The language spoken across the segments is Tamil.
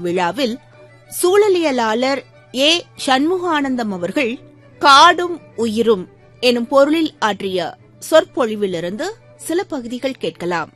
விழாவில் சூழலியலாளர் ஏ சண்முகானந்தம் அவர்கள் காடும் உயிரும் எனும் பொருளில் ஆற்றிய சொற்பொழிவிலிருந்து சில பகுதிகள் கேட்கலாம்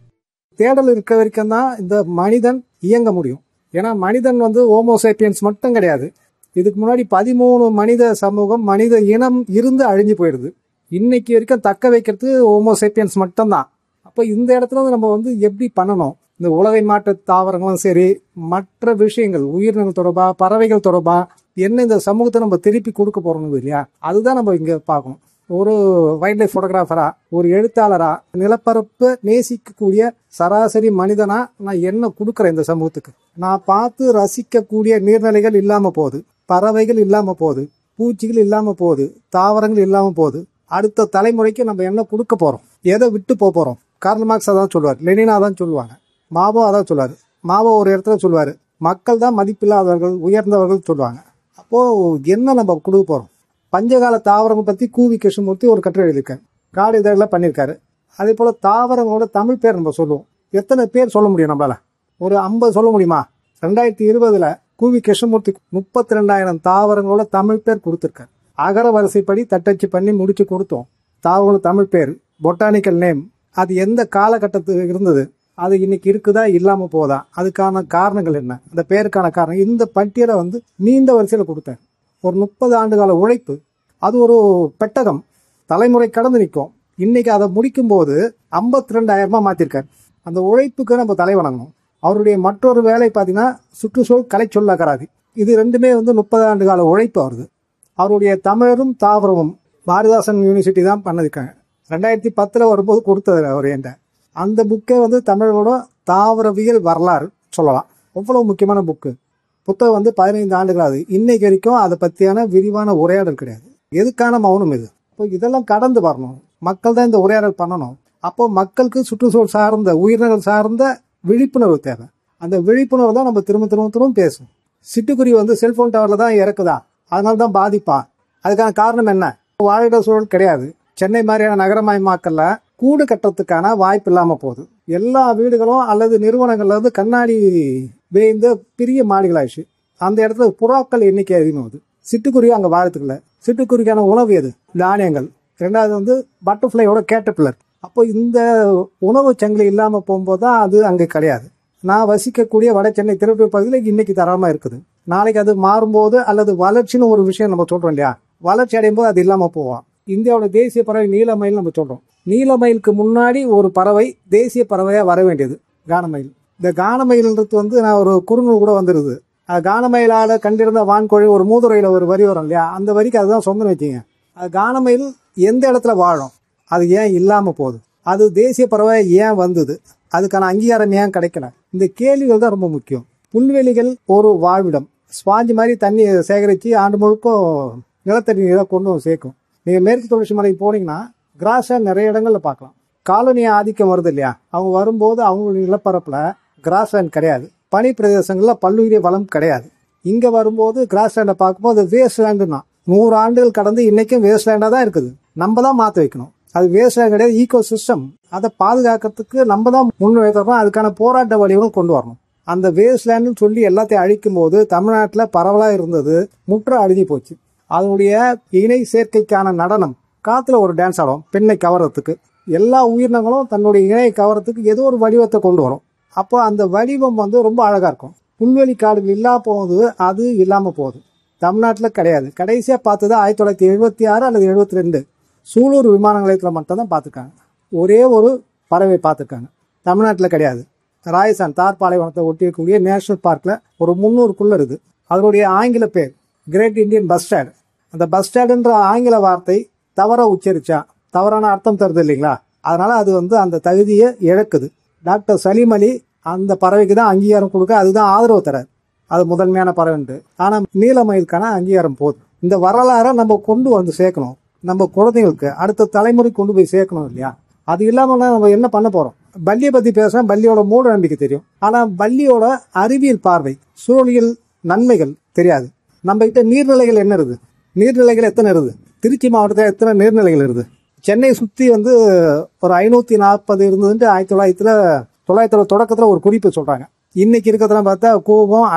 தேடல் இருக்க வரைக்கும் தான் இந்த மனிதன் இயங்க முடியும் ஏன்னா மனிதன் வந்து ஹோமோசேப்பியன்ஸ் மட்டும் கிடையாது இதுக்கு முன்னாடி பதிமூணு மனித சமூகம் மனித இனம் இருந்து அழிஞ்சு போயிடுது இன்னைக்கு வரைக்கும் தக்க வைக்கிறது ஹோமோசேப்பியன்ஸ் மட்டும்தான் அப்போ இந்த இடத்துல வந்து நம்ம வந்து எப்படி பண்ணணும் இந்த உலகை மாற்ற தாவரங்களும் சரி மற்ற விஷயங்கள் உயிரினங்கள் தொடர்பா பறவைகள் தொடர்பா என்ன இந்த சமூகத்தை நம்ம திருப்பி கொடுக்க போறோம் இல்லையா அதுதான் நம்ம இங்க பார்க்கணும் ஒரு வைல்ட் லைஃப் போட்டோகிராஃபரா ஒரு எழுத்தாளரா நிலப்பரப்பு நேசிக்கக்கூடிய சராசரி மனிதனா நான் என்ன கொடுக்குறேன் இந்த சமூகத்துக்கு நான் பார்த்து ரசிக்கக்கூடிய நீர்நிலைகள் இல்லாம போகுது பறவைகள் இல்லாம போகுது பூச்சிகள் இல்லாம போகுது தாவரங்கள் இல்லாம போகுது அடுத்த தலைமுறைக்கு நம்ம என்ன கொடுக்க போறோம் எதை விட்டு போக போறோம் கார்ல் மார்க்ஸ் அதான் சொல்லுவார் லெனினா தான் சொல்லுவாங்க மாவோ அதான் சொல்லுவாரு மாவோ ஒரு இடத்துல சொல்லுவாரு மக்கள் தான் மதிப்பில்லாதவர்கள் உயர்ந்தவர்கள் சொல்லுவாங்க அப்போ என்ன நம்ம கொடுக்க போறோம் பஞ்சகால தாவரங்கள் பத்தி கூவி கிருஷ்ணமூர்த்தி ஒரு கட்டுரை எழுதியிருக்காரு காடு இதழில் பண்ணியிருக்காரு அதே போல தாவரங்களோட தமிழ் பேர் நம்ம சொல்லுவோம் எத்தனை பேர் சொல்ல முடியும் நம்மளால ஒரு ஐம்பது சொல்ல முடியுமா ரெண்டாயிரத்தி இருபதுல கூவி கிருஷ்ணமூர்த்தி முப்பத்தி ரெண்டாயிரம் தாவரங்களோட தமிழ் பேர் கொடுத்துருக்காரு அகர வரிசைப்படி தட்டச்சு பண்ணி முடிச்சு கொடுத்தோம் தாவரங்களோட தமிழ் பேர் பொட்டானிக்கல் நேம் அது எந்த காலகட்டத்துக்கு இருந்தது அது இன்னைக்கு இருக்குதா இல்லாம போதா அதுக்கான காரணங்கள் என்ன அந்த பேருக்கான காரணம் இந்த பட்டியலை வந்து நீண்ட வரிசையில கொடுத்தேன் ஒரு முப்பது ஆண்டு கால உழைப்பு அது ஒரு பெட்டகம் தலைமுறை கடந்து நிற்கும் இன்னைக்கு அதை முடிக்கும் போது ஐம்பத்தி ரெண்டாயிரம் ரூபாய் மாத்திருக்காரு அந்த உழைப்புக்கு நம்ம தலை வணங்கணும் அவருடைய மற்றொரு வேலை பார்த்தீங்கன்னா சுற்றுச்சூழல் கலை சொல்ல அகராதி இது ரெண்டுமே வந்து முப்பது ஆண்டு கால உழைப்பு அவருது அவருடைய தமிழரும் தாவரமும் பாரதிதாசன் யூனிவர்சிட்டி தான் பண்ணிருக்காங்க ரெண்டாயிரத்தி பத்துல வரும்போது கொடுத்தது அவர் என்கிட்ட அந்த புக்கே வந்து தமிழோட தாவரவியல் வரலாறு சொல்லலாம் அவ்வளவு முக்கியமான புக்கு புத்தகம் வந்து பதினைந்து ஆண்டுகள் ஆகுது இன்னைக்கு வரைக்கும் அதை பத்தியான விரிவான உரையாடல் கிடையாது எதுக்கான மௌனம் இது இப்போ இதெல்லாம் கடந்து வரணும் மக்கள் தான் இந்த உரையாடல் பண்ணணும் அப்போ மக்களுக்கு சுற்றுச்சூழல் சார்ந்த உயிரினங்கள் சார்ந்த விழிப்புணர்வு தேவை அந்த விழிப்புணர்வு தான் நம்ம திரும்ப திரும்ப திரும்ப பேசும் சிட்டுக்குருவி வந்து செல்போன் டவர்ல தான் இறக்குதா அதனால தான் பாதிப்பா அதுக்கான காரணம் என்ன வாழிட சூழல் கிடையாது சென்னை மாதிரியான நகரமயமாக்கல்ல கூடு கட்டுறதுக்கான வாய்ப்பு இல்லாம போகுது எல்லா வீடுகளும் அல்லது நிறுவனங்கள்ல இருந்து கண்ணாடி வேய்ந்த பெரிய மாடிகளாயிடுச்சு அந்த இடத்துல புறாக்கள் எண்ணிக்கை அதிகமாகுது சிட்டுக்குருவி அங்க வாழத்துக்கல சிட்டுக்குருவிக்கான உணவு எது தானியங்கள் ரெண்டாவது வந்து பட்டர்ஃப்ளையோட கேட்டபில்லர் அப்போ இந்த உணவு சங்கிலி இல்லாம போகும்போது தான் அது அங்கே கிடையாது நான் வசிக்கக்கூடிய வட சென்னை திருப்பூர் பகுதியில் இன்னைக்கு தரமா இருக்குது நாளைக்கு அது மாறும்போது அல்லது வளர்ச்சின்னு ஒரு விஷயம் நம்ம சொல்றோம் இல்லையா வளர்ச்சி அடையும் போது அது இல்லாம போவோம் இந்தியாவோட தேசிய பறவை நீலமயில் நம்ம சொல்றோம் நீலமயிலுக்கு முன்னாடி ஒரு பறவை தேசிய பறவையா வர வேண்டியது கானமயில் இந்த கானமயில்ன்றது வந்து நான் ஒரு குறுநூல் கூட வந்துருது அது கானமயிலால கண்டிருந்த வான்கோழி ஒரு மூதுரையில ஒரு வரி வரும் இல்லையா அந்த வரிக்கு அதுதான் சொந்தம் வச்சுங்க அது கானமயில் எந்த இடத்துல வாழும் அது ஏன் இல்லாம போகுது அது தேசிய பறவை ஏன் வந்தது அதுக்கான அங்கீகாரம் ஏன் கிடைக்கல இந்த கேள்விகள் தான் ரொம்ப முக்கியம் புல்வெளிகள் ஒரு வாழ்விடம் ஸ்பாஞ்சு மாதிரி தண்ணி சேகரித்து ஆண்டு முழுக்க நிலத்தடி நீரை கொண்டு வந்து சேர்க்கும் நீங்கள் மேற்கு தொடர்ச்சி மலைக்கு போனீங்கன்னா கிராஸை நிறைய இடங்கள்ல பார்க்கலாம் காலனி ஆதிக்கம் வருது இல்லையா அவங்க வரும்போது அவங்களுடைய நிலப்பரப்பில் கிராஸ்லேண்ட் கிடையாது பனி பிரதேசங்களில் பல்லுயிரிய வளம் கிடையாது இங்கே வரும்போது கிராஸ்லேண்டை பார்க்கும்போது வேஸ்ட் லேண்டுனா நூறு ஆண்டுகள் கடந்து இன்னைக்கும் வேஸ்ட் லேண்டாக தான் இருக்குது நம்ம தான் மாற்ற வைக்கணும் அது வேஸ்ட் லேண்ட் கிடையாது ஈகோ சிஸ்டம் அதை பாதுகாக்கிறதுக்கு நம்ம தான் முன்வைத்தோம் அதுக்கான போராட்ட வடிவம் கொண்டு வரணும் அந்த வேஸ்ட் லேண்டுன்னு சொல்லி எல்லாத்தையும் அழிக்கும் போது தமிழ்நாட்டில் பரவலாக இருந்தது முற்ற அழிஞ்சு போச்சு அதனுடைய இணை சேர்க்கைக்கான நடனம் காத்துல ஒரு டான்ஸ் ஆடும் பெண்ணை கவரத்துக்கு எல்லா உயிரினங்களும் தன்னுடைய இணையை கவரத்துக்கு ஏதோ ஒரு வடிவத்தை கொண்டு வரும் அப்போ அந்த வடிவம் வந்து ரொம்ப அழகா இருக்கும் புல்வெளி காடுகள் இல்லா போகுது அது இல்லாம போகுது தமிழ்நாட்டில் கிடையாது கடைசியா பார்த்தது ஆயிரத்தி தொள்ளாயிரத்தி எழுபத்தி ஆறு அல்லது எழுபத்தி ரெண்டு சூலூர் விமான நிலையத்தில் மட்டும்தான் பார்த்துருக்காங்க ஒரே ஒரு பறவை பார்த்துருக்காங்க தமிழ்நாட்டில் கிடையாது ராயசான் தார் பாலைவனத்தை ஒட்டியிருக்கக்கூடிய நேஷனல் பார்க்ல ஒரு முந்நூறுக்குள்ள இருக்குது அதனுடைய ஆங்கில பேர் கிரேட் இந்தியன் பஸ் ஸ்டாண்ட் அந்த பஸ் ஸ்டாண்டுன்ற ஆங்கில வார்த்தை தவற உச்சரிச்சா தவறான அர்த்தம் தருது இல்லைங்களா அதனால அது வந்து அந்த தகுதியை இழக்குது டாக்டர் சலீம் அலி அந்த பறவைக்கு தான் அங்கீகாரம் கொடுக்க அதுதான் ஆதரவு தராது அது முதன்மையான பறவைன்ட்டு ஆனா நீலமயிலுக்கான அங்கீகாரம் போதும் இந்த வரலாறை நம்ம கொண்டு வந்து சேர்க்கணும் நம்ம குழந்தைங்களுக்கு அடுத்த தலைமுறை கொண்டு போய் சேர்க்கணும் இல்லையா அது இல்லாம நம்ம என்ன பண்ண போறோம் பல்லியை பத்தி பேச பல்லியோட மூட நம்பிக்கை தெரியும் ஆனா பல்லியோட அறிவியல் பார்வை சூழலியல் நன்மைகள் தெரியாது நம்ம கிட்ட நீர்நிலைகள் என்ன இருக்குது நீர்நிலைகள் எத்தனை இருக்குது திருச்சி மாவட்டத்தில் எத்தனை நீர்நிலைகள் இருக்குது சென்னை சுத்தி வந்து ஒரு ஐநூத்தி நாற்பது இருந்ததுன்ட்டு ஆயிரத்தி தொள்ளாயிரத்துல தொள்ளாயிரத்தி தொடக்கத்துல ஒரு குறிப்பு சொல்றாங்க இன்னைக்கு இருக்கிறதெல்லாம் பார்த்தா கூவம்